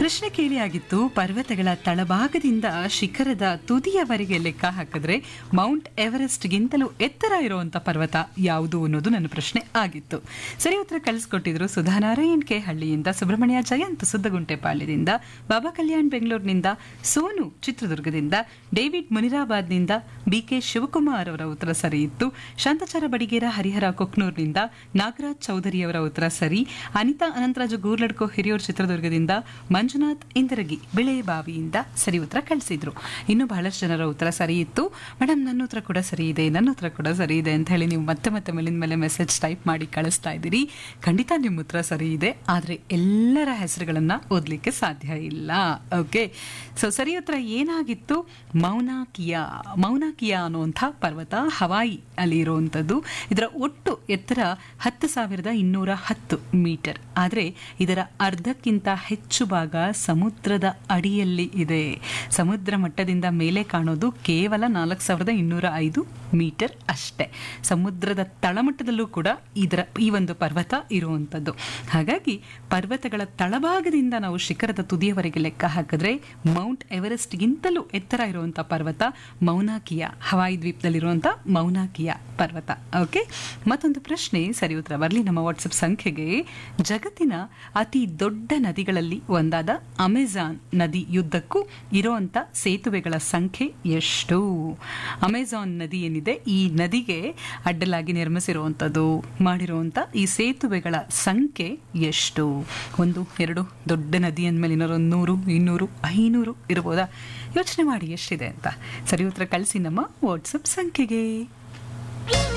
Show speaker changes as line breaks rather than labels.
ಪ್ರಶ್ನೆ ಕೇಳಿ ಆಗಿತ್ತು ಪರ್ವತಗಳ ತಳಭಾಗದಿಂದ ಶಿಖರದ ತುದಿಯವರೆಗೆ ಲೆಕ್ಕ ಹಾಕಿದ್ರೆ ಮೌಂಟ್ ಎವರೆಸ್ಟ್ಗಿಂತಲೂ ಎತ್ತರ ಇರುವಂತ ಪರ್ವತ ಯಾವುದು ಅನ್ನೋದು ನನ್ನ ಪ್ರಶ್ನೆ ಆಗಿತ್ತು ಸರಿ ಉತ್ತರ ಕಳಿಸ್ಕೊಟ್ಟಿದ್ರು ಸುಧಾನಾರಾಯಣ್ ಕೆ ಹಳ್ಳಿಯಿಂದ ಸುಬ್ರಹ್ಮಣ್ಯ ಜಯಂತ್ ಸುದ್ದಗುಂಟೆಪಾಳ್ಯದಿಂದ ಬಾಬಾ ಕಲ್ಯಾಣ್ ಬೆಂಗಳೂರಿನಿಂದ ಸೋನು ಚಿತ್ರದುರ್ಗದಿಂದ ಡೇವಿಡ್ ಮುನಿರಾಬಾದ್ನಿಂದ ಬಿಕೆ ಶಿವಕುಮಾರ್ ಅವರ ಉತ್ತರ ಸರಿ ಇತ್ತು ಶಾಂತಚಾರ ಬಡಿಗೇರ ಹರಿಹರ ಕೊಕ್ನೂರ್ನಿಂದ ನಾಗರಾಜ್ ಚೌಧರಿ ಅವರ ಉತ್ತರ ಸರಿ ಅನಿತಾ ಅನಂತರಾಜು ಗೂರ್ಲಡ್ಕೋ ಹಿರಿಯೂರು ಚಿತ್ರದುರ್ಗದಿಂದ ಮಂಜುನಾಥ್ ಇಂದರಗಿ ಬಿಳೆಬಾವಿಯಿಂದ ಸರಿ ಉತ್ತರ ಕಳಿಸಿದ್ರು ಇನ್ನು ಬಹಳಷ್ಟು ಜನರ ಉತ್ತರ ಸರಿ ಇತ್ತು ಮೇಡಮ್ ನನ್ನ ಉತ್ತರ ಕೂಡ ಸರಿ ಇದೆ ನನ್ನ ಉತ್ತರ ಕೂಡ ಸರಿ ಇದೆ ಅಂತ ಹೇಳಿ ನೀವು ಮತ್ತೆ ಮತ್ತೆ ಮೇಲಿನ ಮೇಲೆ ಮೆಸೇಜ್ ಟೈಪ್ ಮಾಡಿ ಕಳಿಸ್ತಾ ಇದ್ದೀರಿ ಖಂಡಿತ ನಿಮ್ಮ ಉತ್ತರ ಸರಿ ಇದೆ ಆದರೆ ಎಲ್ಲರ ಹೆಸರುಗಳನ್ನ ಓದಲಿಕ್ಕೆ ಸಾಧ್ಯ ಇಲ್ಲ ಓಕೆ ಸೊ ಸರಿ ಉತ್ತರ ಏನಾಗಿತ್ತು ಮೌನಾಕಿಯಾ ಮೌನಾಕಿಯಾ ಅನ್ನುವಂಥ ಪರ್ವತ ಹವಾಯಿ ಅಲ್ಲಿ ಇರುವಂಥದ್ದು ಇದರ ಒಟ್ಟು ಎತ್ತರ ಹತ್ತು ಸಾವಿರದ ಇನ್ನೂರ ಹತ್ತು ಮೀಟರ್ ಆದರೆ ಇದರ ಅರ್ಧಕ್ಕಿಂತ ಹೆಚ್ಚು ಭಾಗ ಸಮುದ್ರದ ಅಡಿಯಲ್ಲಿ ಇದೆ ಸಮುದ್ರ ಮಟ್ಟದಿಂದ ಮೇಲೆ ಕಾಣೋದು ಕೇವಲ ನಾಲ್ಕು ಸಾವಿರದ ಇನ್ನೂರ ಐದು ಮೀಟರ್ ಅಷ್ಟೇ ಸಮುದ್ರದ ತಳಮಟ್ಟದಲ್ಲೂ ಕೂಡ ಇದರ ಈ ಒಂದು ಪರ್ವತ ಇರುವಂಥದ್ದು ಹಾಗಾಗಿ ಪರ್ವತಗಳ ತಳಭಾಗದಿಂದ ನಾವು ಶಿಖರದ ತುದಿಯವರೆಗೆ ಲೆಕ್ಕ ಹಾಕಿದ್ರೆ ಮೌಂಟ್ ಎವರೆಸ್ಟ್ಗಿಂತಲೂ ಎತ್ತರ ಇರುವಂಥ ಪರ್ವತ ಮೌನಾಕಿಯಾ ಹವಾಯಿ ದ್ವೀಪದಲ್ಲಿರುವಂಥ ಮೌನಾಕಿಯಾ ಪರ್ವತ ಓಕೆ ಮತ್ತೊಂದು ಪ್ರಶ್ನೆ ಸರಿ ಉತ್ತರ ಬರಲಿ ನಮ್ಮ ವಾಟ್ಸಪ್ ಸಂಖ್ಯೆಗೆ ಜಗತ್ತಿನ ಅತಿ ದೊಡ್ಡ ನದಿಗಳಲ್ಲಿ ಒಂದಾದ ಅಮೆಜಾನ್ ನದಿ ಯುದ್ಧಕ್ಕೂ ಇರುವಂತ ಸೇತುವೆಗಳ ಸಂಖ್ಯೆ ಎಷ್ಟು ಅಮೆಜಾನ್ ನದಿ ಏನಿದೆ ಈ ನದಿಗೆ ಅಡ್ಡಲಾಗಿ ನಿರ್ಮಿಸಿರುವಂಥದ್ದು ಮಾಡಿರುವಂಥ ಈ ಸೇತುವೆಗಳ ಸಂಖ್ಯೆ ಎಷ್ಟು ಒಂದು ಎರಡು ದೊಡ್ಡ ನದಿ ಅಂದಮೇಲೆ ಇನ್ನೊಂದು ನೂರು ಇನ್ನೂರು ಐನೂರು ಇರ್ಬೋದಾ ಯೋಚನೆ ಮಾಡಿ ಎಷ್ಟಿದೆ ಅಂತ ಸರಿ ಉತ್ತರ ಕಳಿಸಿ ನಮ್ಮ ವಾಟ್ಸಪ್ ಸಂಖ್ಯೆಗೆ